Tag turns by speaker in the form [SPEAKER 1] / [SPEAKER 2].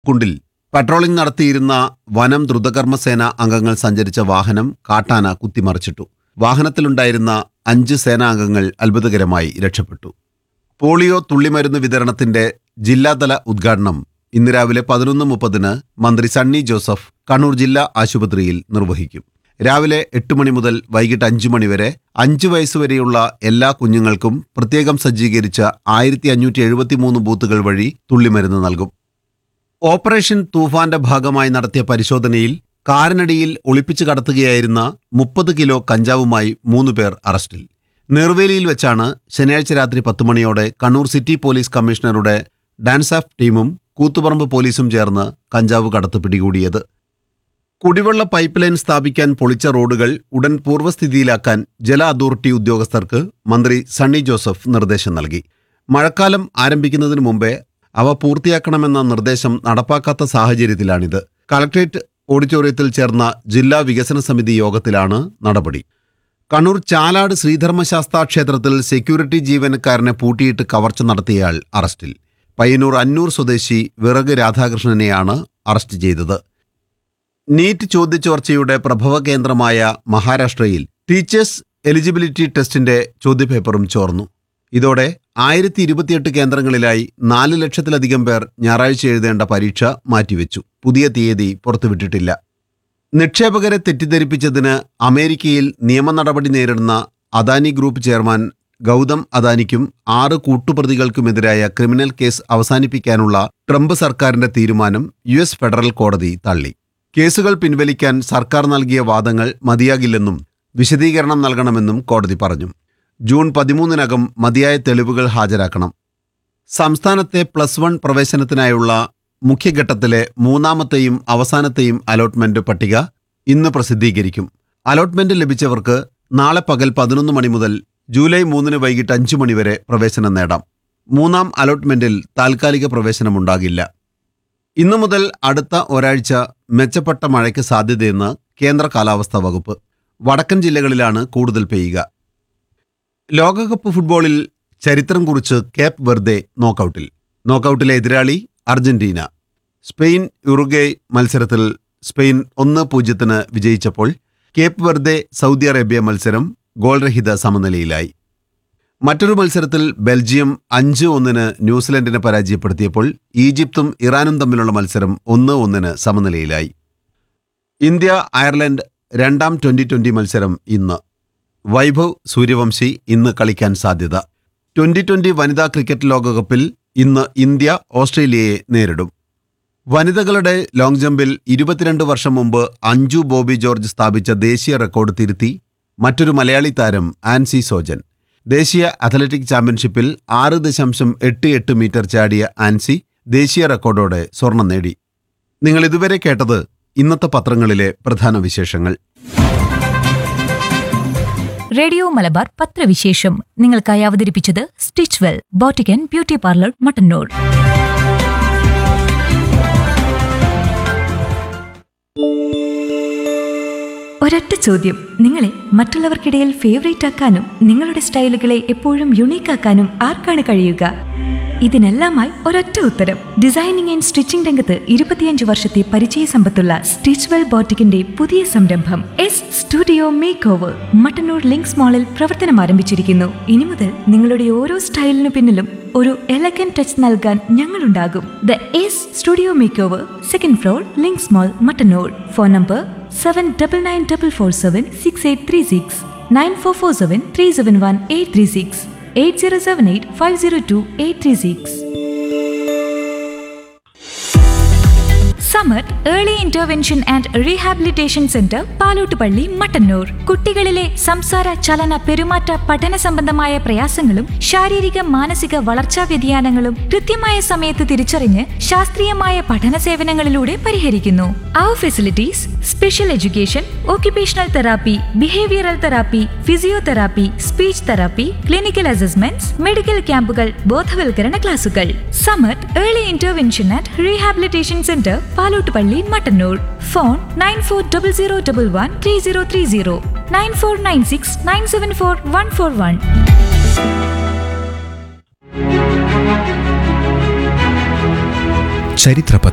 [SPEAKER 1] കുണ്ടിൽ patrolling നടത്തിയിരുന്ന വനം ദ്രുതകർമ്മസേന അംഗങ്ങൾ സഞ്ചരിച്ച വാഹനം കാട്ടാന കുത്തിമറിച്ചിട്ടു വാഹനത്തിലുണ്ടായിരുന്ന അഞ്ച് സേനാംഗങ്ങൾ അത്ഭുതകരമായി രക്ഷപ്പെട്ടു പോളിയോ തുള്ളിമരുന്ന് വിതരണത്തിന്റെ ജില്ലാതല ഉദ്ഘാടനം ഇന്ന് രാവിലെ പതിനൊന്ന് മുപ്പതിന് മന്ത്രി സണ്ണി ജോസഫ് കണ്ണൂർ ജില്ലാ ആശുപത്രിയിൽ നിർവഹിക്കും രാവിലെ എട്ട് മണി മുതൽ വൈകിട്ട് അഞ്ചു മണി വരെ അഞ്ചു വയസ്സുവരെയുള്ള എല്ലാ കുഞ്ഞുങ്ങൾക്കും പ്രത്യേകം സജ്ജീകരിച്ച ആയിരത്തി അഞ്ഞൂറ്റി എഴുപത്തിമൂന്ന് ബൂത്തുകൾ വഴി തുള്ളിമരുന്ന് നൽകും ഓപ്പറേഷൻ തൂഫാന്റെ ഭാഗമായി നടത്തിയ പരിശോധനയിൽ കാറിനടിയിൽ ഒളിപ്പിച്ചു കടത്തുകയായിരുന്ന മുപ്പത് കിലോ കഞ്ചാവുമായി മൂന്ന് പേർ അറസ്റ്റിൽ നിർവേലിയിൽ വെച്ചാണ് ശനിയാഴ്ച രാത്രി പത്ത് മണിയോടെ കണ്ണൂർ സിറ്റി പോലീസ് കമ്മീഷണറുടെ ഡാൻസാഫ് ടീമും കൂത്തുപറമ്പ് പോലീസും ചേർന്ന് കഞ്ചാവ് കടത്ത് പിടികൂടിയത് കുടിവെള്ള പൈപ്പ് ലൈൻ സ്ഥാപിക്കാൻ പൊളിച്ച റോഡുകൾ ഉടൻ പൂർവ്വസ്ഥിതിയിലാക്കാൻ ജല അതോറിറ്റി ഉദ്യോഗസ്ഥർക്ക് മന്ത്രി സണ്ണി ജോസഫ് നിർദ്ദേശം നൽകി മഴക്കാലം ആരംഭിക്കുന്നതിന് മുമ്പേ അവ പൂർത്തിയാക്കണമെന്ന നിർദ്ദേശം നടപ്പാക്കാത്ത സാഹചര്യത്തിലാണിത് കളക്ട്രേറ്റ് ഓഡിറ്റോറിയത്തിൽ ചേർന്ന ജില്ലാ വികസന സമിതി യോഗത്തിലാണ് നടപടി കണ്ണൂർ ചാലാട് ശ്രീധർമ്മശാസ്താ ക്ഷേത്രത്തിൽ സെക്യൂരിറ്റി ജീവനക്കാരനെ പൂട്ടിയിട്ട് കവർച്ച നടത്തിയയാൾ അറസ്റ്റിൽ പയ്യന്നൂർ അന്നൂർ സ്വദേശി വിറക് രാധാകൃഷ്ണനെയാണ് അറസ്റ്റ് ചെയ്തത് നീറ്റ് ചോദ്യചോർച്ചയുടെ പ്രഭവ കേന്ദ്രമായ മഹാരാഷ്ട്രയിൽ ടീച്ചേഴ്സ് എലിജിബിലിറ്റി ടെസ്റ്റിന്റെ ചോദ്യപേപ്പറും ചോർന്നു ഇതോടെ ആയിരത്തി ഇരുപത്തിയെട്ട് കേന്ദ്രങ്ങളിലായി നാല് ലക്ഷത്തിലധികം പേർ ഞായറാഴ്ച എഴുതേണ്ട പരീക്ഷ മാറ്റിവെച്ചു പുതിയ തീയതി പുറത്തുവിട്ടിട്ടില്ല നിക്ഷേപകരെ തെറ്റിദ്ധരിപ്പിച്ചതിന് അമേരിക്കയിൽ നിയമ നടപടി നേരിടുന്ന അദാനി ഗ്രൂപ്പ് ചെയർമാൻ ഗൗതം അദാനിക്കും ആറ് കൂട്ടുപ്രതികൾക്കുമെതിരായ ക്രിമിനൽ കേസ് അവസാനിപ്പിക്കാനുള്ള ട്രംപ് സർക്കാരിന്റെ തീരുമാനം യു എസ് ഫെഡറൽ കോടതി തള്ളി കേസുകൾ പിൻവലിക്കാൻ സർക്കാർ നൽകിയ വാദങ്ങൾ മതിയാകില്ലെന്നും വിശദീകരണം നൽകണമെന്നും കോടതി പറഞ്ഞു ജൂൺ പതിമൂന്നിനകം മതിയായ തെളിവുകൾ ഹാജരാക്കണം സംസ്ഥാനത്തെ പ്ലസ് വൺ പ്രവേശനത്തിനായുള്ള മുഖ്യഘട്ടത്തിലെ മൂന്നാമത്തെയും അവസാനത്തെയും അലോട്ട്മെന്റ് പട്ടിക ഇന്ന് പ്രസിദ്ധീകരിക്കും അലോട്ട്മെന്റ് ലഭിച്ചവർക്ക് നാളെ പകൽ പതിനൊന്ന് മണി മുതൽ ജൂലൈ മൂന്നിന് വൈകിട്ട് അഞ്ചു മണിവരെ പ്രവേശനം നേടാം മൂന്നാം അലോട്ട്മെന്റിൽ താൽക്കാലിക പ്രവേശനമുണ്ടാകില്ല ഇന്നു മുതൽ അടുത്ത ഒരാഴ്ച മെച്ചപ്പെട്ട മഴയ്ക്ക് സാധ്യതയെന്ന് കേന്ദ്ര കാലാവസ്ഥാ വകുപ്പ് വടക്കൻ ജില്ലകളിലാണ് കൂടുതൽ പെയ്യുക ലോകകപ്പ് ഫുട്ബോളിൽ ചരിത്രം കുറിച്ച് കേപ്പ് വെർദെ നോക്കൌട്ടിൽ നോക്കൌട്ടിലെ എതിരാളി അർജന്റീന സ്പെയിൻ യുറുഗേ മത്സരത്തിൽ സ്പെയിൻ ഒന്ന് പൂജ്യത്തിന് വിജയിച്ചപ്പോൾ കേപ്പ് വെർദെ സൗദി അറേബ്യ മത്സരം ഗോൾരഹിത സമനിലയിലായി മറ്റൊരു മത്സരത്തിൽ ബെൽജിയം അഞ്ച് ഒന്നിന് ന്യൂസിലൻഡിനെ പരാജയപ്പെടുത്തിയപ്പോൾ ഈജിപ്തും ഇറാനും തമ്മിലുള്ള മത്സരം ഒന്ന് ഒന്നിന് സമനിലയിലായി ഇന്ത്യ അയർലൻഡ് രണ്ടാം ട്വന്റി ട്വന്റി മത്സരം ഇന്ന് വൈഭവ് സൂര്യവംശി ഇന്ന് കളിക്കാൻ സാധ്യത ട്വന്റി ട്വന്റി വനിതാ ക്രിക്കറ്റ് ലോകകപ്പിൽ ഇന്ന് ഇന്ത്യ ഓസ്ട്രേലിയയെ നേരിടും വനിതകളുടെ ലോങ് ജമ്പിൽ ഇരുപത്തിരണ്ട് വർഷം മുമ്പ് അഞ്ജു ബോബി ജോർജ് സ്ഥാപിച്ച ദേശീയ റെക്കോർഡ് തിരുത്തി മറ്റൊരു മലയാളി താരം ആൻസി സോജൻ ദേശീയ അത്ലറ്റിക് ചാമ്പ്യൻഷിപ്പിൽ ആറ് ദശാംശം എട്ട് എട്ട് മീറ്റർ ചാടിയ ആൻസി ദേശീയ റെക്കോർഡോടെ സ്വർണം നേടി നിങ്ങൾ ഇതുവരെ കേട്ടത് ഇന്നത്തെ പത്രങ്ങളിലെ പ്രധാന വിശേഷങ്ങൾ
[SPEAKER 2] റേഡിയോ മലബാർ പത്രവിശേഷം നിങ്ങൾക്കായി അവതരിപ്പിച്ചത് stitch well boutique and beauty parlour Mattannur ഒരൊറ്റ ചോദ്യം നിങ്ങളെ മറ്റുള്ളവർക്കിടയിൽ ഫേവറേറ്റ് ആക്കാനും നിങ്ങളുടെ സ്റ്റൈലുകളെ എപ്പോഴും യുണീക്ക് ആക്കാനും ആർക്കാണ് കഴിയുക ഇതിനെല്ലാമായി ഒരൊറ്റ ഉത്തരം ഡിസൈനിങ് ആൻഡ് സ്റ്റിച്ചിംഗ് രംഗത്ത് ഇരുപത്തിയഞ്ച് വർഷത്തെ പരിചയ സമ്പത്തുള്ള സ്റ്റിച്ച്വെൽ ബോട്ടിക്കിന്റെ പുതിയ സംരംഭം S studio make over Mattannur Links മാളിൽ പ്രവർത്തനം ആരംഭിച്ചിരിക്കുന്നു ഇനി മുതൽ നിങ്ങളുടെ ഓരോ സ്റ്റൈലിനു പിന്നിലും ഒരു എലഗൻ ടച്ച് നൽകാൻ ഞങ്ങളുണ്ടാകും the S studio make over second floor Links mall Mattannur phone number seven double nine double four seven six eight three six nine four four seven three seven one eight three six eight zero seven eight five zero two eight three six Samarth early intervention and rehabilitation centre Palottupalli Mattannur കുട്ടികളിലെ സംസാര ചലന പെരുമാറ്റ പഠന സംബന്ധമായ പ്രയാസങ്ങളും ശാരീരിക മാനസിക വളർച്ചാ വ്യതിയാനങ്ങളും കൃത്യമായ സമയത്ത് തിരിച്ചറിഞ്ഞ് ശാസ്ത്രീയമായ പഠന സേവനങ്ങളിലൂടെ പരിഹരിക്കുന്നു അവർ facilities special education occupational therapy behavioural therapy physiotherapy speech therapy clinical assessments medical ക്യാമ്പുകൾ ബോധവൽക്കരണ ക്ലാസുകൾ Samarth early intervention and rehabilitation centre Palottupalli Mattannur phone nine four double zero double one three zero three zero nine four nine six nine seven four one four one
[SPEAKER 3] ചരിത്രപഥം